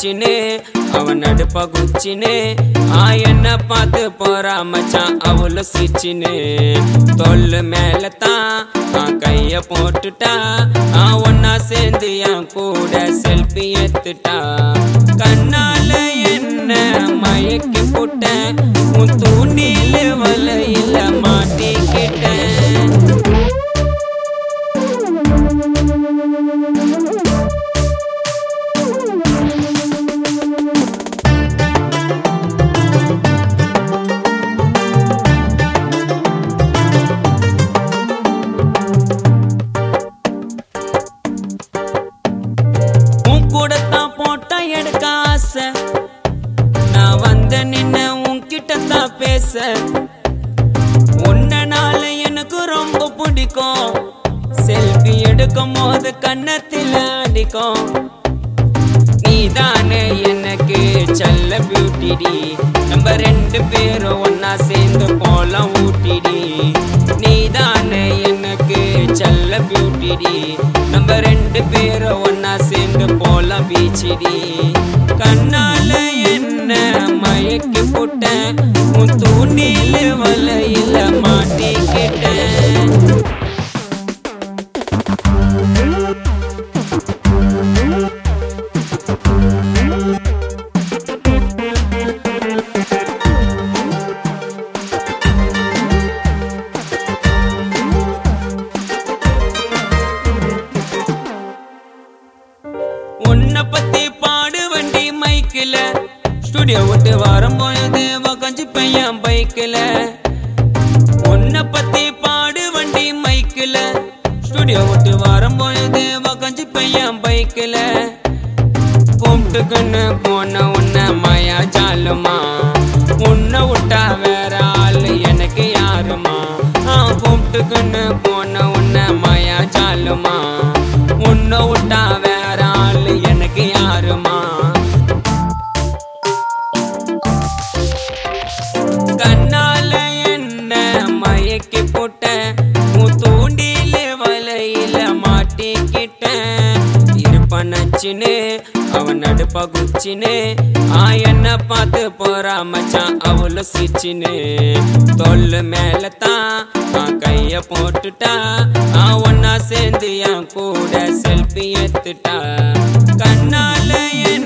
வச்சுன்னு அவன் நடுப்ப குச்சின்னு ஆ என்ன பார்த்து போறா மச்சான் அவளு சிச்சின்னு தொல்லு மேல தான் நான் கைய போட்டுட்டா ஆ ஒன்னா சேர்ந்து என் கூட செல்ஃபி எடுத்துட்டா கண்ணால என்ன மயக்கி போட்டேன் உன் தூண்டில வலையில மாட்டிக்கிட்டேன் உன் கூட தான் போட்டா எடுக்க ஆசை நான் வந்த நின்ன உன்கிட்ட தான் பேச உன்னனால எனக்கு ரொம்ப பிடிக்கும் செல்ஃபி எடுக்கும் போது கன்னத்தில் அடிக்கும் நீதானே எனக்கு செல்ல பியூட்டிடி நம்ம ரெண்டு பேரும் ஒன்னா சேர்ந்து போலாம் ஊட்டிடி நீதானே எனக்கு செல்ல பியூட்டிடி நம்ம ரெண்டு பேரும் ஒன்னா சேர்ந்து போலாம் பீச்சிடி கண்ணால என்ன மயக்கி போட்டேன் உன் தூண்டில வலையில மாட்டிக்கிட்டேன் உன்னை பத்தி பாடு வண்டி மைக்கில் ஸ்டுடியோ விட்டு வரும் பொழுது வகஞ்சு பையன் பைக்கில் உன்னை பத்தி பாடு வண்டி மைக்கில் ஸ்டுடியோ விட்டு வரும் பொழுது வகஞ்சு பையன் பைக்கில் கூப்பிட்டுக்குன்னு போன உன்னை மாயா ஜாலுமா உன்னை விட்டா வேற ஆளு எனக்கு யாருமா ஆ கூப்பிட்டுக்குன்னு போன உன்னை மாயா ஜாலுமா உன்னை விட்டா வேற ஆளு எனக்கு யாருமா கண்ணால என்ன மயக்கி போட்டேன் உன் தூண்டில வலையில மாட்டிக்கிட்டேன் இருப்பனச்சின்னு அவன் நடுப்ப குச்சின்னு ஆ என்ன பார்த்து போறா மச்சான் அவளு சிச்சின்னு தொல்லு மேல தான் நான் கைய போட்டுட்டா ஆ ஒன்னா சேர்ந்து என் கூட செல்ஃபி எடுத்துட்டா கண்ணால என்ன